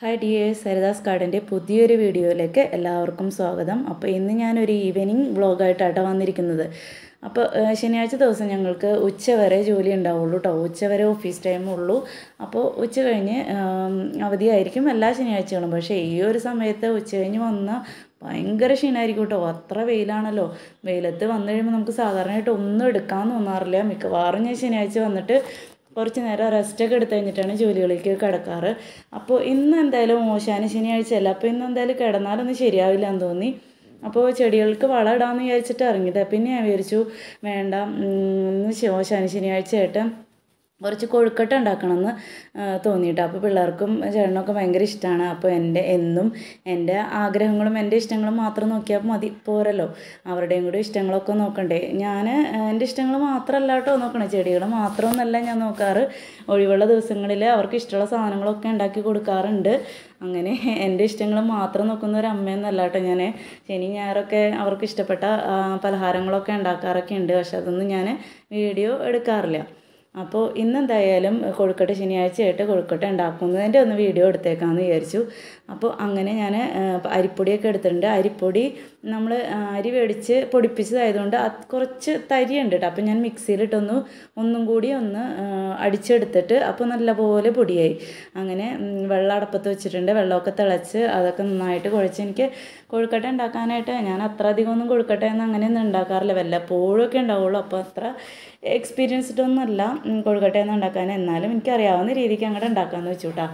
hi dears Saridas ഗാർഡൻ്റെ പുതിയൊരു വീഡിയോയിലേക്ക് എല്ലാവർക്കും സ്വാഗതം അപ്പോൾ ഇന്ന് ഞാനൊരു ഈവനിങ് വ്ളോഗായിട്ടാണ് വന്നിരിക്കുന്നത് അപ്പോൾ ഏഹ്, ശനിയാഴ്ച ദിവസം ഞങ്ങൾക്ക് ഉച്ച വരെ ജോലി ഉണ്ടാവുള്ളൂ കേട്ടോ ഉച്ച വരെ ഓഫീസ് ടൈം ഉള്ളൂ അപ്പോൾ ഉച്ച കഴിഞ്ഞ് ആം, അവധിയായിരിക്കും എല്ലാ ശനിയാഴ്ചകളും പക്ഷേ ഈ ഒരു സമയത്ത് ഉച്ച കഴിഞ്ഞ് വന്ന ഭയങ്കര ക്ഷീണമായിരിക്കും കേട്ടോ അത്ര വെയിലാണല്ലോ വെയിലത്ത് വന്നു കഴിയുമ്പോൾ നമുക്ക് സാധാരണയായിട്ട് ഒന്നും എടുക്കാൻ തോന്നാറില്ല മിക്കവാറും ഞാൻ ശനിയാഴ്ച വന്നിട്ട് കുറച്ച് നേരം റെസ്റ്റൊക്കെ എടുത്ത് കഴിഞ്ഞിട്ടാണ് ജോലികളിലേക്ക് കിടക്കാറ് അപ്പോൾ ഇന്ന് എന്തായാലും മോശാന് ശനിയാഴ്ചയല്ല അപ്പോൾ ഇന്ന് എന്തായാലും കിടന്നാലൊന്നും ശരിയാവില്ല എന്ന് തോന്നി അപ്പോൾ ചെടികൾക്ക് വളം ഇടാമെന്ന് വിചാരിച്ചിട്ട് ഇറങ്ങിയത് പിന്നെ ഞാൻ വിചാരിച്ചു വേണ്ട ഉം, ഇന്ന് ശ- ശനി ശനിയാഴ്ചയായിട്ട് കുറച്ച് കൊഴുക്കട്ട ഉണ്ടാക്കണമെന്ന് തോന്നിയിട്ട് അപ്പോൾ പിള്ളേർക്കും ചേട്ടനൊക്കെ ഭയങ്കര ഇഷ്ടമാണ് അപ്പോൾ എൻ്റെ എന്നും എൻ്റെ ആഗ്രഹങ്ങളും എൻ്റെ ഇഷ്ടങ്ങളും മാത്രം നോക്കിയാൽ മതി പോരല്ലോ അവരുടെയും കൂടി ഇഷ്ടങ്ങളൊക്കെ നോക്കണ്ടേ ഞാൻ എൻ്റെ ഇഷ്ടങ്ങൾ മാത്രമല്ല കേട്ടോ നോക്കണേ ചെടികൾ മാത്രമൊന്നല്ല ഞാൻ നോക്കാറ് ഒഴിവുള്ള ദിവസങ്ങളിൽ അവർക്ക് ഇഷ്ടമുള്ള സാധനങ്ങളൊക്കെ ഉണ്ടാക്കി കൊടുക്കാറുണ്ട് അങ്ങനെ എൻ്റെ ഇഷ്ടങ്ങൾ മാത്രം നോക്കുന്ന ഒരു അമ്മയൊന്നല്ല കേട്ടോ ഞാൻ ശനി ഞായറൊക്കെ അവർക്ക് ഇഷ്ടപ്പെട്ട ആ, പലഹാരങ്ങളൊക്കെ ഉണ്ടാക്കാറൊക്കെ ഉണ്ട് പക്ഷെ അതൊന്നും ഞാൻ വീഡിയോ എടുക്കാറില്ല അപ്പോൾ ഇന്നെന്തായാലും കൊഴുക്കട്ട ശനിയാഴ്ചയായിട്ട് കൊഴുക്കട്ട ഉണ്ടാക്കുന്നതിൻ്റെ ഒന്ന് വീഡിയോ എടുത്തേക്കാമെന്ന് വിചാരിച്ചു അപ്പോൾ അങ്ങനെ ഞാൻ അരിപ്പൊടിയൊക്കെ എടുത്തിട്ടുണ്ട് അരിപ്പൊടി നമ്മൾ അരി മേടിച്ച് പൊടിപ്പിച്ചതായതുകൊണ്ട് അത് കുറച്ച് തരിയുണ്ട് കേട്ടോ അപ്പോൾ ഞാൻ മിക്സിയിലിട്ടൊന്ന് ഒന്നും കൂടി ഒന്ന് ആ, അടിച്ചെടുത്തിട്ട് അപ്പോൾ നല്ലപോലെ പൊടിയായി അങ്ങനെ ഉം, വെള്ളം അടപ്പത്ത് വെച്ചിട്ടുണ്ട് വെള്ളമൊക്കെ തിളച്ച് അതൊക്കെ നന്നായിട്ട് കുഴച്ച് എനിക്ക് കൊഴുക്കട്ട ഉണ്ടാക്കാനായിട്ട് ഞാൻ അത്ര അധികം ഒന്നും കൊഴുക്കട്ട എന്ന് അങ്ങനെയൊന്നും ഉണ്ടാക്കാറില്ല വല്ലപ്പോഴും ഒക്കെ ഉണ്ടാവുള്ളൂ അപ്പോൾ അത്ര എക്സ്പീരിയൻസ്ഡ് ഒന്നുമല്ല ഉം, കൊഴുക്കട്ട ഒന്നും ഉണ്ടാക്കാൻ എന്നാലും എനിക്കറിയാവുന്ന രീതിക്ക് അങ്ങോട്ട് ഉണ്ടാക്കാമെന്ന് വെച്ചു കേട്ടോ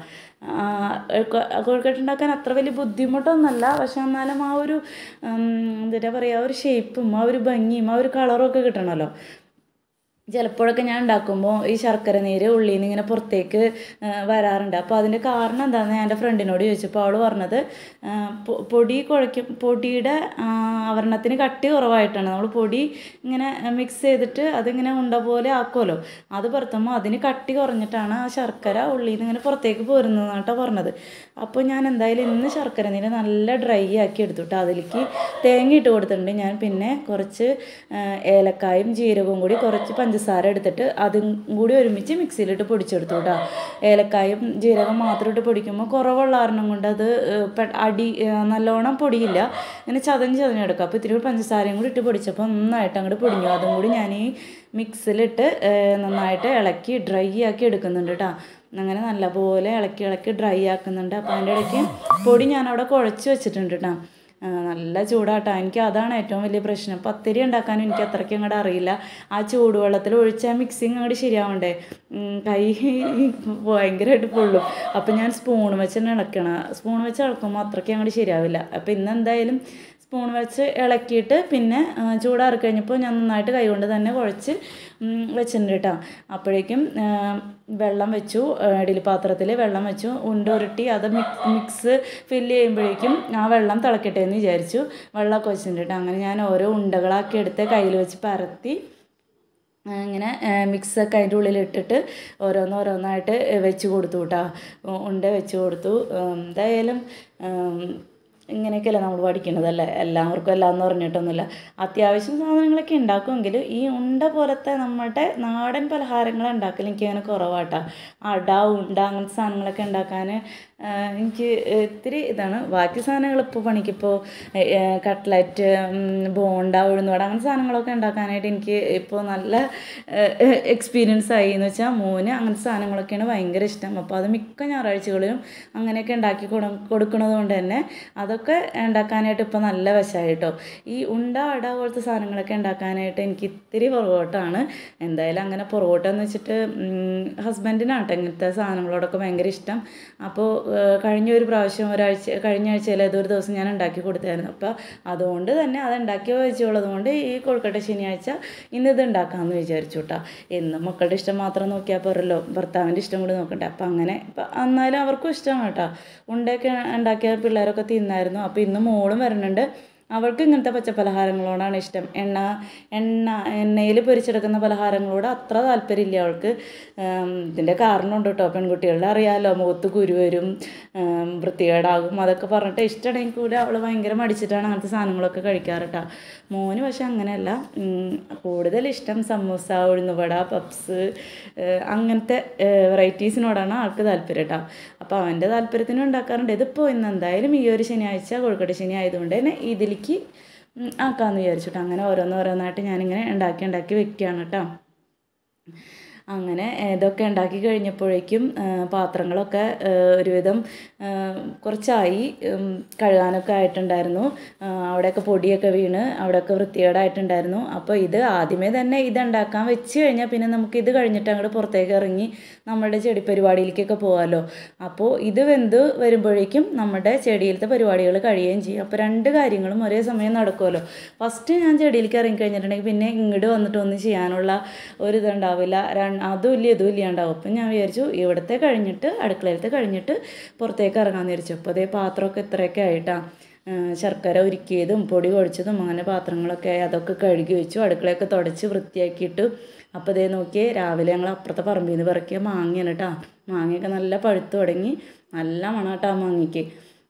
കൊഴുക്കട്ട ഉണ്ടാക്കാൻ അത്ര വലിയ ബുദ്ധിമുട്ടൊന്നുമല്ല പക്ഷെ എന്നാലും ആ ഒരു ഉം, എന്താ പറയുക ആ ഒരു ഷേപ്പും ആ ഒരു ഭംഗിയും ആ ഒരു കളറും ഒക്കെ കിട്ടണമല്ലോ ചിലപ്പോഴൊക്കെ ഞാൻ ഉണ്ടാക്കുമ്പോൾ ഈ ശർക്കര നീര് ഉള്ളിൽ നിന്ന് ഇങ്ങനെ പുറത്തേക്ക് ആ, വരാറുണ്ട് അപ്പോൾ അതിൻ്റെ കാരണം എന്താണെന്ന് ഞാൻ എൻ്റെ ഫ്രണ്ടിനോട് ചോദിച്ചപ്പോൾ അവൾ പറഞ്ഞത് ആ, പൊ- പൊടി കുഴയ്ക്കും പൊടിയുടെ ആ, ആവരണത്തിന് കട്ടി കുറവായിട്ടാണ് നമ്മൾ പൊടി ഇങ്ങനെ മിക്സ് ചെയ്തിട്ട് അതിങ്ങനെ ഉണ്ട പോലെ ആക്കുമല്ലോ അത് പുറത്തുമ്പോൾ അതിന് കട്ടി കുറഞ്ഞിട്ടാണ് ആ ശർക്കര ഉള്ളിൽ നിന്ന് ഇങ്ങനെ പുറത്തേക്ക് പോരുന്നതെന്നാട്ടോ പറഞ്ഞത് അപ്പോൾ ഞാൻ എന്തായാലും ഇന്ന് ശർക്കര നീര് നല്ല ഡ്രൈ ആക്കി എടുത്തു കേട്ടോ അതിലേക്ക് തേങ്ങ ഇട്ട് കൊടുത്തിട്ടുണ്ട് ഞാൻ പിന്നെ കുറച്ച് ആ, ഏലക്കായും ജീരകവും കൂടി കുറച്ച് പഞ്ചസാര എടുത്തിട്ട് അതും കൂടി ഒരുമിച്ച് മിക്സിയിലിട്ട് പൊടിച്ചെടുത്തു കേട്ടോ ഏലക്കായും ജീരകം മാത്രം ഇട്ട് പൊടിക്കുമ്പോൾ കുറവുള്ള കാരണം കൊണ്ട് അത് ഏ, പെ- അടി ഏ, നല്ലോണം പൊടിയില്ല ഇങ്ങനെ ചതഞ്ഞ് ചതഞ്ഞെടുക്കുക അപ്പോൾ ഇത്തിരി പഞ്ചസാരയും കൂടി ഇട്ട് പൊടിച്ചപ്പോൾ നന്നായിട്ട് അങ്ങോട്ട് പൊടിഞ്ഞു അതും കൂടി ഞാൻ ഈ മിക്സിലിട്ട് ഏ, നന്നായിട്ട് ഇളക്കി ഡ്രൈ ആക്കി എടുക്കുന്നുണ്ട് കേട്ടോ അങ്ങനെ നല്ലപോലെ ഇളക്കി ഇളക്കി ഡ്രൈ ആക്കുന്നുണ്ട് അപ്പോൾ അതിൻ്റെ ഇടയ്ക്ക് പൊടി ഞാനവിടെ കുഴച്ച് വെച്ചിട്ടുണ്ട് കേട്ടോ ആ, നല്ല ചൂടാട്ടോ എനിക്ക് അതാണ് ഏറ്റവും വലിയ പ്രശ്നം പത്തിരി ഉണ്ടാക്കാനും എനിക്ക് അത്രയ്ക്ക് അങ്ങോട്ട് അറിയില്ല ആ ചൂടുവെള്ളത്തിൽ ഒഴിച്ച് ആ മിക്സിങ് അങ്ങോട്ട് ശരിയാവണ്ടേ ഉം, കൈ ഭയങ്കരമായിട്ട് പൊള്ളും അപ്പം ഞാൻ സ്പൂൺ വെച്ച് തന്നെ ഇളക്കണം സ്പൂൺ വെച്ച് ഇളക്കുമ്പോൾ അത്രയ്ക്ക് അങ്ങോട്ട് ശരിയാവില്ല അപ്പം ഇന്ന് എന്തായാലും സ്പൂൺ വെച്ച് ഇളക്കിയിട്ട് പിന്നെ ആ, ചൂടാറി കഴിഞ്ഞപ്പോൾ ഞാൻ നന്നായിട്ട് കൈകൊണ്ട് തന്നെ കുഴച്ച് ഉം, വെച്ചിട്ടുണ്ട് കേട്ടോ അപ്പോഴേക്കും ആ, വെള്ളം വെച്ചു ഇഡലി പാത്രത്തിൽ വെള്ളം വെച്ചു ഉണ്ട ഉരുട്ടി അത് മിക്സ് മിക്സ് ഫില്ല് ചെയ്യുമ്പോഴേക്കും ആ വെള്ളം തിളക്കട്ടെ എന്ന് വിചാരിച്ചു വെള്ളമൊക്കെ വെച്ചിട്ടുണ്ട് കേട്ടോ അങ്ങനെ ഞാൻ ഓരോ ഉണ്ടകളാക്കി എടുത്ത് കയ്യിൽ വെച്ച് പരത്തി ആ, ഇങ്ങനെ മിക്സൊക്കെ അതിൻ്റെ ഉള്ളിലിട്ടിട്ട് ഓരോന്നോരോന്നായിട്ട് വെച്ച് കൊടുത്തു കേട്ടോ ഉണ്ട വെച്ച് കൊടുത്തു ഉം, എന്തായാലും ഉം, ഇങ്ങനെയൊക്കെയല്ലേ നമ്മൾ പഠിക്കണതല്ലേ എല്ലാവർക്കും എല്ലാം എന്ന് പറഞ്ഞിട്ടൊന്നുമില്ല അത്യാവശ്യം സാധനങ്ങളൊക്കെ ഉണ്ടാക്കുമെങ്കിൽ ഈ ഉണ്ട പോലത്തെ നമ്മുടെ നാടൻ പലഹാരങ്ങൾ ഉണ്ടാക്കൽ എനിക്ക് അങ്ങനെ കുറവാട്ടോ അട ഉണ്ട അങ്ങനത്തെ സാധനങ്ങളൊക്കെ ഉണ്ടാക്കാൻ ആ, എനിക്ക് ഇത്തിരി ഇതാണ് ബാക്കി സാധനങ്ങൾ ഇപ്പോൾ പണിക്കിപ്പോൾ കട്ട്ലറ്റ് ബോണ്ട ഉഴുന്നുവട അങ്ങനത്തെ സാധനങ്ങളൊക്കെ ഉണ്ടാക്കാനായിട്ട് എനിക്ക് ഇപ്പോൾ നല്ല എക്സ്പീരിയൻസ് ആയി എന്ന് വെച്ചാൽ മോന് അങ്ങനത്തെ സാധനങ്ങളൊക്കെയാണ് ഭയങ്കര ഇഷ്ടം അപ്പോൾ അത് മിക്ക ഞായറാഴ്ചകളിലും അങ്ങനെയൊക്കെ ഉണ്ടാക്കി കൊടു കൊടുക്കുന്നത് കൊണ്ട് തന്നെ അതൊക്കെ ഉണ്ടാക്കാനായിട്ട് ഇപ്പോൾ നല്ല വശമായി കേട്ടോ ഈ ഉണ്ട അട പോലത്തെ സാധനങ്ങളൊക്കെ ഉണ്ടാക്കാനായിട്ട് എനിക്ക് ഇത്തിരി പുറകോട്ടാണ് എന്തായാലും അങ്ങനെ പുറകോട്ടെന്ന് വെച്ചിട്ട് ഹസ്ബൻഡിനാണ് കേട്ടോ ഇങ്ങനത്തെ സാധനങ്ങളോടൊക്കെ ഭയങ്കര ഇഷ്ടം അപ്പോൾ ഏഹ്, കഴിഞ്ഞ ഒരു പ്രാവശ്യം ഒരാഴ്ച കഴിഞ്ഞ ആഴ്ചയിൽ ഏതൊരു ദിവസം ഞാൻ ഉണ്ടാക്കി കൊടുത്തായിരുന്നു അപ്പോൾ അതുകൊണ്ട് തന്നെ അത് ഉണ്ടാക്കി വെച്ചുള്ളത് കൊണ്ട് ഈ കൊഴുക്കട്ട ശനിയാഴ്ച ഇന്ന് ഇത് ഉണ്ടാക്കാമെന്ന് വിചാരിച്ചു കേട്ടോ എന്നും മക്കളുടെ ഇഷ്ടം മാത്രം നോക്കിയാൽ പോരല്ലോ ഭർത്താവിൻ്റെ ഇഷ്ടം കൂടി നോക്കണ്ടേ അപ്പം അങ്ങനെ ഇപ്പം എന്നാലും അവർക്കും ഇഷ്ടമാണ് കേട്ടോ ഉണ്ടൊക്കെ ഉണ്ടാക്കിയ പിള്ളേരൊക്കെ തിന്നായിരുന്നു അപ്പോൾ ഇന്ന് മോളും വരുന്നുണ്ട് അവൾക്ക് ഇങ്ങനത്തെ പച്ചപ്പലഹാരങ്ങളോടാണ് ഇഷ്ടം എണ്ണ എണ്ണ എണ്ണയിൽ പൊരിച്ചെടുക്കുന്ന പലഹാരങ്ങളോട് അത്ര താല്പര്യമില്ല അവൾക്ക് ഉം, ഇതിൻ്റെ കാരണമുണ്ട് കേട്ടോ പെൺകുട്ടികളുടെ അറിയാമല്ലോ മുഖത്ത് കുരു വരും ഉം, വൃത്തികേടാകും അതൊക്കെ പറഞ്ഞിട്ട് ഇഷ്ടമാണെങ്കിൽ കൂടെ അവൾ ഭയങ്കര മടിച്ചിട്ടാണ് അങ്ങനത്തെ സാധനങ്ങളൊക്കെ കഴിക്കാറ് കേട്ടോ മോന് പക്ഷെ അങ്ങനെയല്ല ഉം, കൂടുതൽ ഇഷ്ടം സമൂസ ഉഴുന്നുവട പപ്സ് ഏഹ്, അങ്ങനത്തെ വെറൈറ്റീസിനോടാണ് ആൾക്ക് താല്പര്യം കേട്ടോ അപ്പോൾ അവൻ്റെ താല്പര്യത്തിന് ഉണ്ടാക്കാറുണ്ട് ഇതിപ്പോൾ ഇന്ന് എന്തായാലും ഈ ഒരു ശനിയാഴ്ച കൊഴുക്കട്ട ശനി ആയതുകൊണ്ട് തന്നെ ഇതിലേക്ക് ഉം, ആക്കാമെന്ന് വിചാരിച്ചിട്ട് അങ്ങനെ ഓരോന്ന് ഓരോന്നായിട്ട് ഞാനിങ്ങനെ ഉണ്ടാക്കി ഉണ്ടാക്കി വെക്കുകയാണ് കേട്ടോ അങ്ങനെ ഇതൊക്കെ ഉണ്ടാക്കി കഴിഞ്ഞപ്പോഴേക്കും ആ, പാത്രങ്ങളൊക്കെ ആ, ഒരുവിധം ആ, കുറച്ചായി ഉം, കഴുകാനൊക്കെ ആയിട്ടുണ്ടായിരുന്നു ആ, അവിടെയൊക്കെ പൊടിയൊക്കെ വീണ് അവിടെയൊക്കെ വൃത്തികേടായിട്ടുണ്ടായിരുന്നു അപ്പോൾ ഇത് ആദ്യമേ തന്നെ ഇത് ഉണ്ടാക്കാൻ വെച്ച് കഴിഞ്ഞാൽ പിന്നെ നമുക്ക് ഇത് കഴിഞ്ഞിട്ട് അങ്ങോട്ട് പുറത്തേക്ക് ഇറങ്ങി നമ്മുടെ ചെടി പരിപാടിയിലേക്കൊക്കെ പോകാമല്ലോ അപ്പോൾ ഇത് വെന്ത് വരുമ്പോഴേക്കും നമ്മുടെ ചെടിയിലത്തെ പരിപാടികൾ കഴിയുകയും ചെയ്യും അപ്പോൾ രണ്ട് കാര്യങ്ങളും ഒരേ സമയം നടക്കുമല്ലോ ഫസ്റ്റ് ഞാൻ ചെടിയിലേക്ക് ഇറങ്ങി കഴിഞ്ഞിട്ടുണ്ടെങ്കിൽ പിന്നെ ഇങ്ങോട്ട് വന്നിട്ട് ഒന്നും ചെയ്യാനുള്ള ഒരു ഇതുണ്ടാവില്ല രണ്ട് അതും ഇല്ല ഇതും ഇല്ലാണ്ടാവും അപ്പം ഞാൻ വിചാരിച്ചു ഇവിടുത്തെ കഴിഞ്ഞിട്ട് അടുക്കളയിലത്തെ കഴിഞ്ഞിട്ട് പുറത്തേക്ക് ഇറങ്ങാമെന്ന് വിചാരിച്ചു അപ്പോൾ അതേ പാത്രമൊക്കെ ഇത്രയൊക്കെ ആയിട്ടാണ് ശർക്കര ഉരുക്കിയതും പൊടി കുഴച്ചതും അങ്ങനെ പാത്രങ്ങളൊക്കെ ആയി അതൊക്കെ കഴുകി വെച്ചു അടുക്കളയൊക്കെ തുടച്ച് വൃത്തിയാക്കിയിട്ട് അപ്പോൾ അതേ നോക്കിയേ രാവിലെ ഞങ്ങൾ അപ്പുറത്തെ പറമ്പിൽ നിന്ന് പറക്കിയ മാങ്ങയാണ് കേട്ടോ മാങ്ങയൊക്കെ നല്ല പഴുത്ത് തുടങ്ങി നല്ല മണം കേട്ടോ ആ മാങ്ങയ്ക്ക്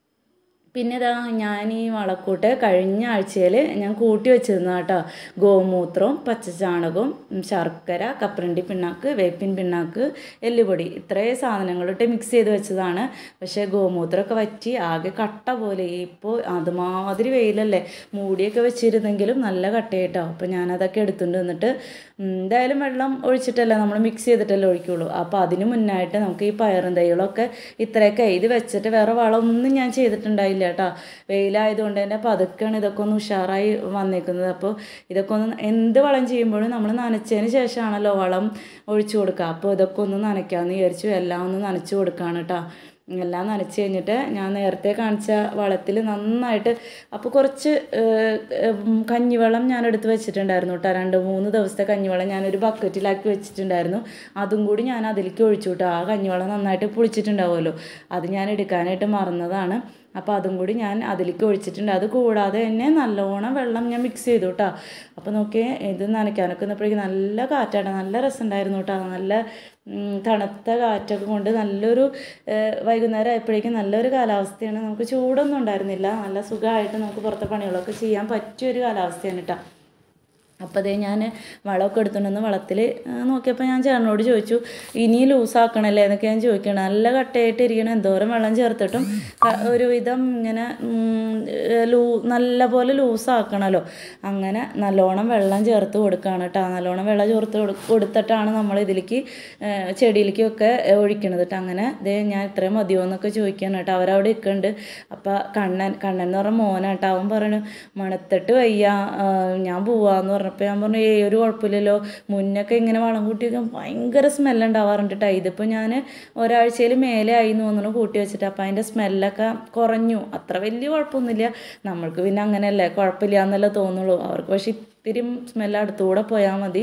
പിന്നെ ഇതാ ഞാൻ ഈ വളക്കൂട്ട് കഴിഞ്ഞ ആഴ്ചയിൽ ഞാൻ കൂട്ടി വെച്ചിരുന്ന കേട്ടോ ഗോമൂത്രവും പച്ചച്ചാണകവും ഉം, ശർക്കര കപ്പരണ്ടി പിണ്ണാക്ക് വേപ്പിൻ പിണ്ണാക്ക് എല്ലുപൊടി ഇത്രയും സാധനങ്ങളിട്ട് മിക്സ് ചെയ്ത് വെച്ചതാണ് പക്ഷേ ഗോമൂത്രമൊക്കെ വറ്റി ആകെ കട്ട പോലെ ഇപ്പോൾ അതുമാതിരി വെയിലല്ലേ മൂടിയൊക്കെ വെച്ചിരുന്നെങ്കിലും നല്ല കട്ടയായിട്ടോ അപ്പോൾ ഞാനതൊക്കെ എടുത്തുകൊണ്ട് വന്നിട്ട് ഉം, എന്തായാലും വെള്ളം ഒഴിച്ചിട്ടല്ല നമ്മൾ മിക്സ് ചെയ്തിട്ടല്ലേ ഒഴിക്കുള്ളൂ അപ്പോൾ അതിന് മുന്നായിട്ട് നമുക്ക് ഈ പയറും തൈകളൊക്കെ ഇത്രയൊക്കെ ഇത് വെച്ചിട്ട് വേറെ വളമൊന്നും ഞാൻ ചെയ്തിട്ടുണ്ടായില്ല കേട്ടോ വെയിലായതുകൊണ്ട് തന്നെ പതുക്കെയാണ് ഇതൊക്കെ ഒന്ന് ഉഷാറായി വന്നേക്കുന്നത് അപ്പോൾ ഇതൊക്കെ ഒന്ന് എന്ത് വളം ചെയ്യുമ്പോഴും നമ്മൾ നനച്ചതിന് ശേഷമാണല്ലോ വളം ഒഴിച്ചു കൊടുക്കുക അപ്പോൾ ഇതൊക്കെ ഒന്ന് നനയ്ക്കാമെന്ന് വിചാരിച്ചു എല്ലാം ഒന്ന് നനച്ചു കൊടുക്കുകയാണ് കേട്ടോ എല്ലാം നനച്ച് കഴിഞ്ഞിട്ട് ഞാൻ നേരത്തെ കാണിച്ച വളത്തിൽ നന്നായിട്ട് അപ്പോൾ കുറച്ച് ഏഹ്, ഉം, കഞ്ഞിവെള്ളം ഞാൻ എടുത്ത് വെച്ചിട്ടുണ്ടായിരുന്നു കേട്ടോ രണ്ട് മൂന്ന് ദിവസത്തെ കഞ്ഞിവെള്ളം ഞാനൊരു ബക്കറ്റിലാക്കി വെച്ചിട്ടുണ്ടായിരുന്നു അതും കൂടി ഞാൻ അതിലേക്ക് ഒഴിച്ചു കേട്ടോ ആ കഞ്ഞിവെള്ളം നന്നായിട്ട് പുളിച്ചിട്ടുണ്ടാവുമല്ലോ അത് ഞാൻ എടുക്കാനായിട്ട് മറന്നതാണ് അപ്പോൾ അതും കൂടി ഞാൻ അതിലേക്ക് ഒഴിച്ചിട്ടുണ്ട് അത് കൂടാതെ തന്നെ നല്ലോണം വെള്ളം ഞാൻ മിക്സ് ചെയ്തു കേട്ടോ അപ്പോൾ നോക്കിയേ ഇത് നനയ്ക്കാനൊക്കെ നിന്നപ്പോഴേക്കും നല്ല കാറ്റാണ് നല്ല രസമുണ്ടായിരുന്നു കേട്ടോ നല്ല ഉം, തണുത്ത കാറ്റൊക്കെ കൊണ്ട് നല്ലൊരു ഏഹ്, വൈകുന്നേരം ആയപ്പോഴേക്കും നല്ലൊരു കാലാവസ്ഥയാണ് നമുക്ക് ചൂടൊന്നും ഉണ്ടായിരുന്നില്ല നല്ല സുഖമായിട്ട് നമുക്ക് പുറത്തെ പണികളൊക്കെ ചെയ്യാൻ പറ്റിയൊരു കാലാവസ്ഥയാണ് കേട്ടോ അപ്പോൾ അതേ ഞാൻ വളമൊക്കെ എടുത്തുകൊണ്ടുവന്ന് വളത്തിൽ നോക്കിയപ്പോൾ ഞാൻ ചേട്ടനോട് ചോദിച്ചു ഇനി ലൂസാക്കണല്ലേ എന്നൊക്കെ ഞാൻ ചോദിക്കണം നല്ല കട്ടയായിട്ട് ഇരിക്കണം എന്തോരം വെള്ളം ചേർത്തിട്ടും ക- ഒരുവിധം ഇങ്ങനെ ഉം, ഏഹ്, ലൂ നല്ല പോലെ ലൂസാക്കണമല്ലോ അങ്ങനെ നല്ലോണം വെള്ളം ചേർത്ത് കൊടുക്കുകയാണ് കേട്ടോ നല്ലോണം വെള്ളം ചേർത്ത് കൊടു- കൊടുത്തിട്ടാണ് നമ്മൾ ഇതിലേക്ക് ഏഹ്, ചെടിയിലേക്കൊക്കെ ഒഴിക്കണത് കേട്ടോ അങ്ങനെ ദേ ഞാൻ ഇത്രയും മതിയോ എന്നൊക്കെ ചോദിക്കുകയാണ് കേട്ടോ അവരവിടെ നിൽക്കുന്നുണ്ട് അപ്പോൾ കണ്ണൻ കണ്ണൻ എന്ന് പറഞ്ഞ മോനാട്ടോ അവൻ പറഞ്ഞു മണത്തിട്ട് വയ്യ ആ, ഞാൻ പോവാന്ന് പറഞ്ഞപ്പോൾ ഞാൻ പറഞ്ഞു ഏയ് ഒരു കുഴപ്പമില്ലല്ലോ മുന്നൊക്കെ ഇങ്ങനെ വളം കൂട്ടിയൊക്കെ ഭയങ്കര സ്മെല്ല് ഉണ്ടാവാറുണ്ട് കേട്ടോ ഇതിപ്പോൾ ഞാൻ ഒരാഴ്ചയിൽ മേലെ ആയി എന്ന് തോന്നുന്നു കൂട്ടി വെച്ചിട്ട് അപ്പോൾ അതിൻ്റെ സ്മെല്ലൊക്കെ കുറഞ്ഞു അത്ര വലിയ കുഴപ്പമൊന്നുമില്ല നമ്മൾക്ക് പിന്നെ അങ്ങനെയല്ലേ കുഴപ്പമില്ല എന്നല്ലേ തോന്നുള്ളൂ അവർക്ക് പക്ഷേ ഇത്തിരി സ്മെല്ല് അടുത്തുകൂടെ പോയാൽ മതി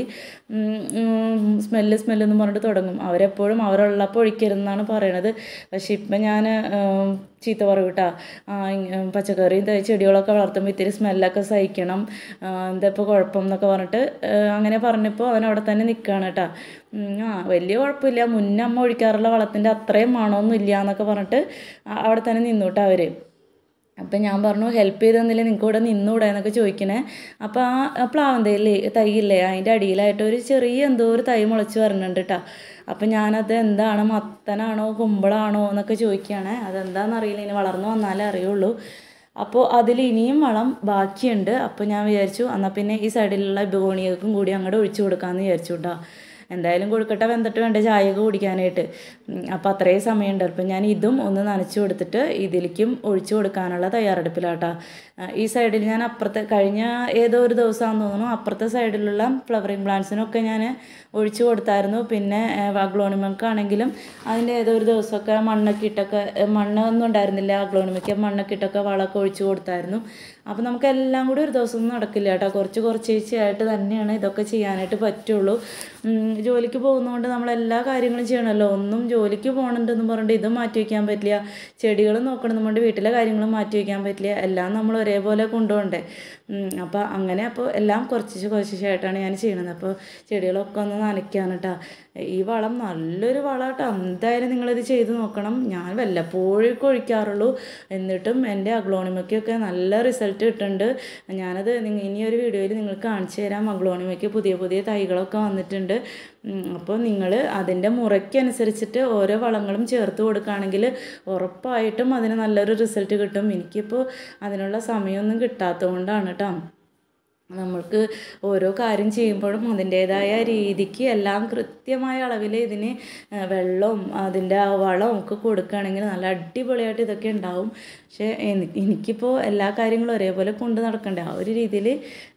സ്മെല്ല് സ്മെല്ലെന്ന് പറഞ്ഞിട്ട് തുടങ്ങും അവരെപ്പോഴും അവരുള്ളപ്പോൾ ഒഴിക്കരുതെന്നാണ് പറയണത് പക്ഷെ ഇപ്പം ഞാൻ ചീത്ത പറയും കേട്ടോ പച്ചക്കറി ഇത് ചെടികളൊക്കെ വളർത്തുമ്പോൾ ഇത്തിരി സ്മെല്ലൊക്കെ സഹിക്കണം ആ, എന്താ ഇപ്പോൾ കുഴപ്പം എന്നൊക്കെ പറഞ്ഞിട്ട് ആ, അങ്ങനെ പറഞ്ഞപ്പോൾ അവൻ അവിടെ തന്നെ നിൽക്കുകയാണ് കേട്ടോ ഉം, ആ വലിയ കുഴപ്പമില്ല മുന്നേ അമ്മ ഒഴിക്കാറുള്ള വളത്തിൻ്റെ അത്രയും മണമൊന്നും ഇല്ല എന്നൊക്കെ പറഞ്ഞിട്ട് ആ- അവിടെ തന്നെ നിന്നു കേട്ടോ അവർ അപ്പം ഞാൻ പറഞ്ഞു ഹെൽപ്പ് ചെയ്ത് തന്നില്ലേ നിങ്ങൾക്ക് ഇവിടെ നിന്നൂടെ എന്നൊക്കെ ചോദിക്കണേ അപ്പോൾ ആ പ്ലാവൻ തൈയില്ലേ തൈയില്ലേ അതിൻ്റെ അടിയിലായിട്ട് ഒരു ചെറിയ എന്തോ ഒരു തൈ മുളച്ച് വരുന്നുണ്ട് കേട്ടോ അപ്പം ഞാനത് എന്താണ് മത്തനാണോ കുമ്പളാണോ എന്നൊക്കെ ചോദിക്കുകയാണ് അതെന്താണെന്ന് അറിയില്ല ഇനി വളർന്നു വന്നാലേ അറിയുള്ളൂ അപ്പോൾ അതിൽ ഇനിയും വളം ബാക്കിയുണ്ട് അപ്പോൾ ഞാൻ വിചാരിച്ചു എന്നാൽ പിന്നെ ഈ സൈഡിലുള്ള ബോണിയക്കും കൂടി അങ്ങോട്ട് ഒഴിച്ചു കൊടുക്കാമെന്ന് വിചാരിച്ചു കേട്ടോ എന്തായാലും കൊഴുക്കട്ട വെന്തിട്ട് വേണ്ട ചായയൊക്കെ കുടിക്കാനായിട്ട് അപ്പോൾ അത്രയും സമയമുണ്ട് അപ്പോൾ ഞാൻ ഇതും ഒന്ന് നനച്ചു കൊടുത്തിട്ട് ഇതിലേക്കും ഒഴിച്ചു കൊടുക്കാനുള്ള തയ്യാറെടുപ്പിലാട്ടോ ആ, ഈ സൈഡിൽ ഞാൻ അപ്പുറത്തെ കഴിഞ്ഞ ഏതോ ഒരു ദിവസമാണെന്ന് തോന്നുന്നു അപ്പുറത്തെ സൈഡിലുള്ള ഫ്ലവറിങ് പ്ലാന്റ്സിനൊക്കെ ഞാൻ ഒഴിച്ചു കൊടുത്തായിരുന്നു പിന്നെ അഗ്ലോണിമക്കാണെങ്കിലും അതിൻ്റെ ഏതോ ഒരു ദിവസമൊക്കെ മണ്ണൊക്കെ ഇട്ടൊക്കെ ഏ, മണ്ണൊന്നും ഉണ്ടായിരുന്നില്ല അഗ്ലോണിമയ്ക്ക് മണ്ണൊക്കെ ഇട്ടൊക്കെ വളമൊക്കെ ഒഴിച്ചു കൊടുത്തായിരുന്നു അപ്പോൾ നമുക്ക് എല്ലാം കൂടി ഒരു ദിവസം ഒന്നും നടക്കില്ല കേട്ടോ കുറച്ച് കുറച്ചേച്ചായിട്ട് തന്നെയാണ് ഇതൊക്കെ ചെയ്യാനായിട്ട് പറ്റുള്ളൂ ഉം, ജോലിക്ക് പോകുന്നതുകൊണ്ട് നമ്മൾ എല്ലാ കാര്യങ്ങളും ചെയ്യണമല്ലോ ഒന്നും ജോലിക്ക് പോകണുണ്ടെന്ന് പറഞ്ഞിട്ട് ഇത് മാറ്റി വയ്ക്കാൻ പറ്റില്ല ചെടികൾ നോക്കണമെന്ന് പറഞ്ഞിട്ട് വീട്ടിലെ കാര്യങ്ങളും മാറ്റി വയ്ക്കാൻ പറ്റില്ല എല്ലാം നമ്മൾ ഒരേപോലെ കൊണ്ടുപോകണ്ടേ അപ്പോൾ അങ്ങനെ അപ്പോൾ എല്ലാം കുറച്ച് കുറച്ചായിട്ടാണ് ഞാൻ ചെയ്യണത് അപ്പോൾ ചെടികളൊക്കെ ഒന്ന് നനയ്ക്കാൻ കേട്ടോ ഈ വളം നല്ലൊരു വളം കേട്ടോ എന്തായാലും നിങ്ങളിത് ചെയ്ത് നോക്കണം ഞാൻ വല്ലപ്പോഴും ഒഴിക്കാറുള്ളൂ എന്നിട്ടും എൻ്റെ അഗ്ലോണിമയ്ക്കൊക്കെ നല്ല റിസൾട്ട് കിട്ടുന്നുണ്ട് ഞാനത് നിങ്ങ- ഇനി ഒരു വീഡിയോയിൽ നിങ്ങൾക്ക് കാണിച്ചു തരാം അഗ്ലോണിമയ്ക്ക് പുതിയ പുതിയ തൈകളൊക്കെ വന്നിട്ടുണ്ട് അപ്പോൾ നിങ്ങൾ അതിൻ്റെ മുറയ്ക്കനുസരിച്ചിട്ട് ഓരോ വളങ്ങളും ചേർത്ത് കൊടുക്കുകയാണെങ്കിൽ ഉറപ്പായിട്ടും അതിന് നല്ലൊരു റിസൾട്ട് കിട്ടും എനിക്കിപ്പോൾ അതിനുള്ള സമയമൊന്നും കിട്ടാത്തതുകൊണ്ടാണ് കേട്ടോ നമ്മൾക്ക് ഓരോ കാര്യം ചെയ്യുമ്പോഴും അതിൻ്റേതായ രീതിക്ക് എല്ലാം കൃത്യമായ അളവിൽ ഇതിന് ആ, വെള്ളവും അതിൻ്റെ ആ വളവും ഒക്കെ കൊടുക്കുകയാണെങ്കിൽ നല്ല അടിപൊളിയായിട്ട് ഇതൊക്കെ ഉണ്ടാവും പക്ഷേ എനി- എനിക്കിപ്പോൾ എല്ലാ കാര്യങ്ങളും ഒരേപോലെ കൊണ്ട് നടക്കണ്ടേ ആ ഒരു രീതിയിൽ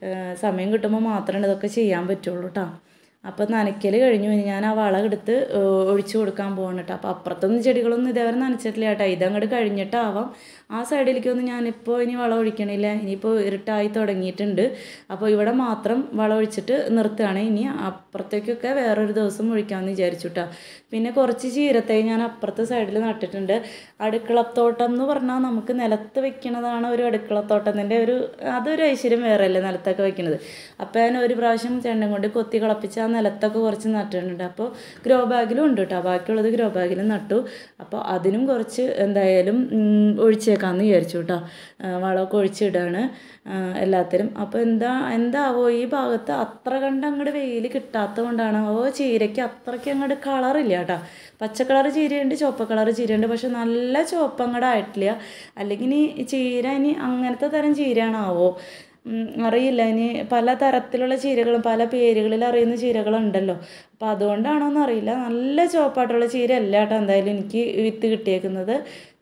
സമയം കിട്ടുമ്പോൾ മാത്രമേ ഇതൊക്കെ ചെയ്യാൻ പറ്റുള്ളൂ കേട്ടോ അപ്പോൾ നനയ്ക്കൽ കഴിഞ്ഞു ഇനി ഞാൻ ആ വളം എടുത്ത് ഏഹ്, ഒഴിച്ചു കൊടുക്കാൻ പോകണം കേട്ടോ അപ്പോൾ അപ്പുറത്തൊന്നും ചെടികളൊന്നും ഇതേവരെ നനച്ചിട്ടില്ല കേട്ടോ ഇതങ്ങോട്ട് കഴിഞ്ഞിട്ടാവാം ആ സൈഡിലേക്കൊന്നും ഞാനിപ്പോൾ ഇനി വളം ഒഴിക്കണില്ല ഇനിയിപ്പോൾ ഇരുട്ടായി തുടങ്ങിയിട്ടുണ്ട് അപ്പോൾ ഇവിടെ മാത്രം വളം ഒഴിച്ചിട്ട് നിർത്തുകയാണ് ഇനി അപ്പുറത്തേക്കൊക്കെ വേറൊരു ദിവസം ഒഴിക്കാമെന്ന് വിചാരിച്ചു കേട്ടോ പിന്നെ കുറച്ച് ചീരത്തൈ ഞാൻ അപ്പുറത്തെ സൈഡിൽ നട്ടിട്ടുണ്ട് അടുക്കളത്തോട്ടം എന്ന് പറഞ്ഞാൽ നമുക്ക് നിലത്ത് വെക്കണതാണ് ഒരു അടുക്കളത്തോട്ടത്തിൻ്റെ ഒരു അതൊരു ഐശ്വര്യം വേറെ അല്ലേ നിലത്തൊക്കെ വെക്കണത് അപ്പോൾ ഞാൻ ഒരു പ്രാവശ്യം ചെണ്ടം കൊണ്ട് കൊത്തി കളപ്പിച്ച് ആ നിലത്തൊക്കെ കുറച്ച് നട്ടിട്ടുണ്ട് അപ്പോൾ ഗ്രോ ബാഗിലും ഉണ്ട് കേട്ടോ ബാക്കിയുള്ളത് ഗ്രോ ബാഗിലും നട്ടു അപ്പോൾ അതിനും കുറച്ച് എന്തായാലും ഉം, ഒഴിച്ചേക്കാമെന്ന് വിചാരിച്ചു കേട്ടോ ആ, വളമൊക്കെ ഒഴിച്ചിടാണ് ആ, എല്ലാത്തിനും അപ്പോൾ എന്താ എന്താവോ ഈ ഭാഗത്ത് അത്ര കണ്ട് അങ്ങോട്ട് വെയിൽ കിട്ടാത്തത് കൊണ്ടാണ് ഓ ചീരയ്ക്ക് അത്രയ്ക്ക് അങ്ങോട്ട് കളറില്ല കേട്ടോ പച്ച കളർ ചീരയുണ്ട് ചുവപ്പ് കളർ ചീരയുണ്ട് പക്ഷെ നല്ല ചുവപ്പ് അങ്ങോട്ട് ആയിട്ടില്ല അല്ലെങ്കിൽ ഇനി ചീര ഇനി അങ്ങനത്തെ തരം ചീരയാണാവോ ഉം, അറിയില്ല ഇനി പല തരത്തിലുള്ള ചീരകളും പല പേരുകളിൽ അറിയുന്ന ചീരകളുണ്ടല്ലോ അപ്പോൾ അതുകൊണ്ടാണോന്ന് അറിയില്ല നല്ല ചുവപ്പായിട്ടുള്ള ചീര അല്ല കേട്ടോ എന്തായാലും എനിക്ക് വിത്ത് കിട്ടിയേക്കുന്നത്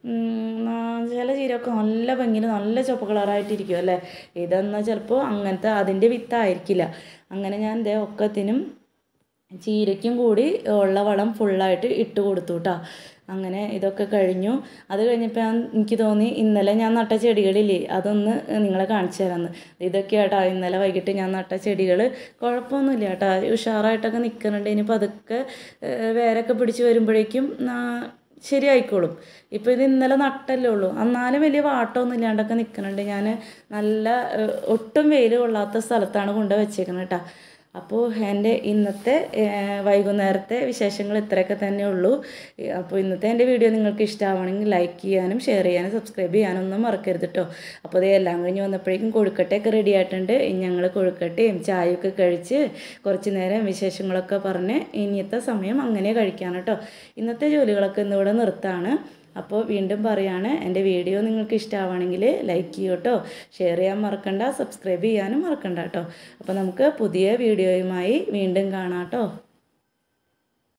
ഉം, ആ, ചില ചീരയൊക്കെ നല്ല ഭംഗിയിൽ നല്ല ചുവപ്പ് കളറായിട്ടിരിക്കും അല്ലേ ഇതെന്നാൽ ചിലപ്പോൾ അങ്ങനത്തെ അതിൻ്റെ വിത്തായിരിക്കില്ല അങ്ങനെ ഞാൻ ദേ ഒക്കത്തിനും ചീരയ്ക്കും കൂടി ഉള്ള വളം ഫുള്ളായിട്ട് ഇട്ട് കൊടുത്തു കേട്ടോ അങ്ങനെ ഇതൊക്കെ കഴിഞ്ഞു അത് കഴിഞ്ഞപ്പോൾ ഞാൻ എനിക്ക് തോന്നി ഇന്നലെ ഞാൻ നട്ട ചെടികളില്ലേ അതൊന്ന് നിങ്ങളെ കാണിച്ചു തരാമെന്ന് ഇതൊക്കെ കേട്ടോ ഇന്നലെ വൈകിട്ട് ഞാൻ നട്ട ചെടികൾ കുഴപ്പമൊന്നുമില്ല കേട്ടോ ഉഷാറായിട്ടൊക്കെ നിൽക്കുന്നുണ്ട് ഇനി പതുക്കെ ഏഹ്, വേരൊക്കെ പിടിച്ച് വരുമ്പോഴേക്കും ആ, ശരിയായിക്കോളും ഇപ്പോൾ ഇത് ഇന്നലെ നട്ടല്ലേ ഉള്ളൂ എന്നാലും വലിയ വാട്ടമൊന്നും ഇല്ലാണ്ടൊക്കെ നിൽക്കുന്നുണ്ട് ഞാൻ നല്ല ഏഹ്, ഒട്ടും വെയിൽ കൊള്ളാത്ത സ്ഥലത്താണ് കൊണ്ട് വെച്ചേക്കുന്നത് കേട്ടോ അപ്പോൾ എൻ്റെ ഇന്നത്തെ ഏഹ്, വൈകുന്നേരത്തെ വിശേഷങ്ങൾ ഇത്രയൊക്കെ തന്നെ ഉള്ളൂ ഏഹ്, അപ്പോൾ ഇന്നത്തെ എൻ്റെ വീഡിയോ നിങ്ങൾക്ക് ഇഷ്ടമാവണമെങ്കിൽ ലൈക്ക് ചെയ്യാനും ഷെയർ ചെയ്യാനും സബ്സ്ക്രൈബ് ചെയ്യാനും ഒന്നും മറക്കരുത് കേട്ടോ അപ്പോൾ ഇത് എല്ലാം കഴിഞ്ഞ് വന്നപ്പോഴേക്കും കൊഴുക്കട്ടയൊക്കെ റെഡി ആയിട്ടുണ്ട് ഇനി ഞങ്ങൾ കൊഴുക്കട്ടയും ചായയൊക്കെ കഴിച്ച് കുറച്ച് നേരം വിശേഷങ്ങളൊക്കെ പറഞ്ഞ് ഇനിയത്തെ സമയം അങ്ങനെ കഴിക്കാൻ കേട്ടോ ഇന്നത്തെ ജോലികളൊക്കെ ഇന്നിവിടെ നിർത്താണ് അപ്പോൾ വീണ്ടും പറയാണ് എൻ്റെ വീഡിയോ നിങ്ങൾക്ക് ഇഷ്ടമാണെങ്കിൽ ലൈക്ക് ചെയ്യൂ കേട്ടോ ഷെയർ ചെയ്യാൻ മറക്കണ്ട സബ്സ്ക്രൈബ് ചെയ്യാനും മറക്കണ്ട കേട്ടോ അപ്പോൾ നമുക്ക് പുതിയ വീഡിയോയുമായി വീണ്ടും കാണാം കേട്ടോ